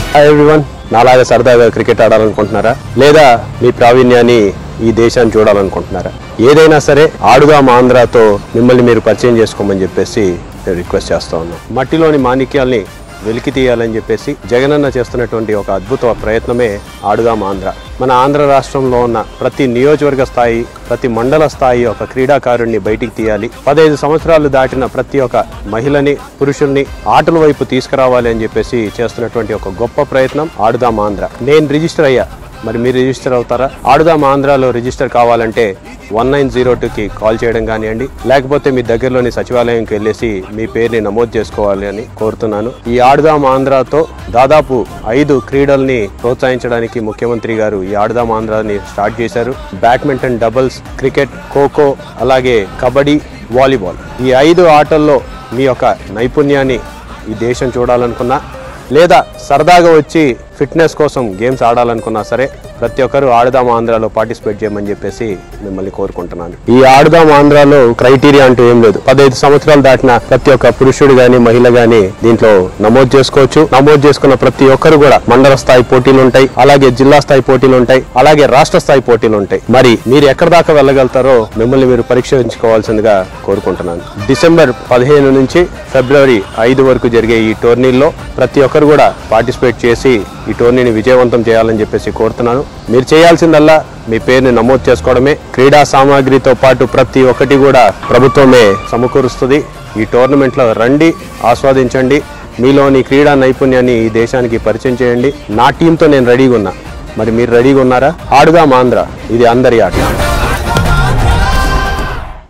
hi everyone నాలాగా సరదాగా cricket ఆడాలనుకుంటున్నారా లేదా మీ ప్రావీణ్యాన్ని ఈ దేశాన్ని చూడాలనుకుంటున్నారా ఏదైనా సరే ఆడుదాం ఆంధ్రాతో మిమ్మల్ని మీరు పరిచయం చేసుకోమని చెప్పేసి నేను రిక్వెస్ట్ చేస్తా ఉన్నాను మట్టిలోని మాణిక్యాల్ని వెలికి తీయాలని చెప్పేసి జగనన్న చేస్తున్నటువంటి ఒక అద్భుత ప్రయత్నమే ఆడుదాం ఆంధ్ర మన ఆంధ్ర రాష్ట్రంలో ఉన్న ప్రతి నియోజకవర్గ స్థాయి ప్రతి మండల స్థాయి ఒక క్రీడాకారుణ్ణి బయటికి తీయాలి పదహైదు సంవత్సరాలు దాటిన ప్రతి ఒక్క మహిళని పురుషుల్ని ఆటల వైపు తీసుకురావాలి అని చెప్పేసి చేస్తున్నటువంటి ఒక గొప్ప ప్రయత్నం ఆడుదాం ఆంధ్ర నేను రిజిస్టర్ అయ్యా మరి మీరు రిజిస్టర్ అవుతారా ఆడుదాం ఆంధ్రాలో రిజిస్టర్ కావాలంటే వన్ నైన్ జీరో టూకి కాల్ చేయడం కానివ్వండి లేకపోతే మీ దగ్గరలోని సచివాలయంకి వెళ్ళేసి మీ పేరుని నమోదు చేసుకోవాలి అని కోరుతున్నాను ఈ ఆడుదాం ఆంధ్రాతో దాదాపు ఐదు క్రీడల్ని ప్రోత్సహించడానికి ముఖ్యమంత్రి గారు ఈ ఆడుదాం ఆంధ్రాని స్టార్ట్ చేశారు బ్యాడ్మింటన్ డబుల్స్ క్రికెట్ ఖోఖో అలాగే కబడ్డీ వాలీబాల్ ఈ ఐదు ఆటల్లో మీ యొక్క నైపుణ్యాన్ని ఈ దేశం చూడాలనుకున్నా లేదా సరదాగా వచ్చి ఫిట్నెస్ కోసం గేమ్స్ ఆడాలనుకున్నా సరే ప్రతి ఒక్కరు ఆడుదాం ఆంధ్రాలో పార్టిసిపేట్ చేయమని చెప్పేసి మిమ్మల్ని కోరుకుంటున్నాను ఈ ఆడుదాం ఆంధ్రాలో క్రైటీరియా అంటూ ఏం లేదు పదహైదు సంవత్సరాలు దాటిన ప్రతి ఒక్క పురుషుడు గాని మహిళ గాని దీంట్లో నమోదు చేసుకోవచ్చు నమోదు చేసుకున్న ప్రతి ఒక్కరు కూడా మండల స్థాయి పోటీలు ఉంటాయి అలాగే జిల్లా స్థాయి పోటీలు ఉంటాయి అలాగే రాష్ట్ర స్థాయి పోటీలు ఉంటాయి మరి మీరు ఎక్కడి దాకా వెళ్ళగలుగుతారో మిమ్మల్ని మీరు పరీక్షించుకోవాల్సిందిగా కోరుకుంటున్నాను డిసెంబర్ పదిహేను నుంచి ఫిబ్రవరి ఐదు వరకు జరిగే ఈ టోర్నీల్లో ప్రతి ఒక్కరు కూడా పార్టిసిపేట్ చేసి ఈ టోర్నీని విజయవంతం చేయాలని చెప్పేసి కోరుతున్నాను మీరు చేయాల్సిందల్లా మీ పేరుని నమోదు చేసుకోవడమే క్రీడా సామాగ్రితో పాటు ప్రతి ఒక్కటి కూడా ప్రభుత్వమే సమకూరుస్తుంది ఈ టోర్నమెంట్లో రండి ఆస్వాదించండి మీలోని క్రీడా నైపుణ్యాన్ని ఈ దేశానికి పరిచయం చేయండి నా టీంతో నేను రెడీగా ఉన్నా మరి మీరు రెడీగా ఉన్నారా ఆడుదాం ఆంధ్ర ఇది అందరి ఆట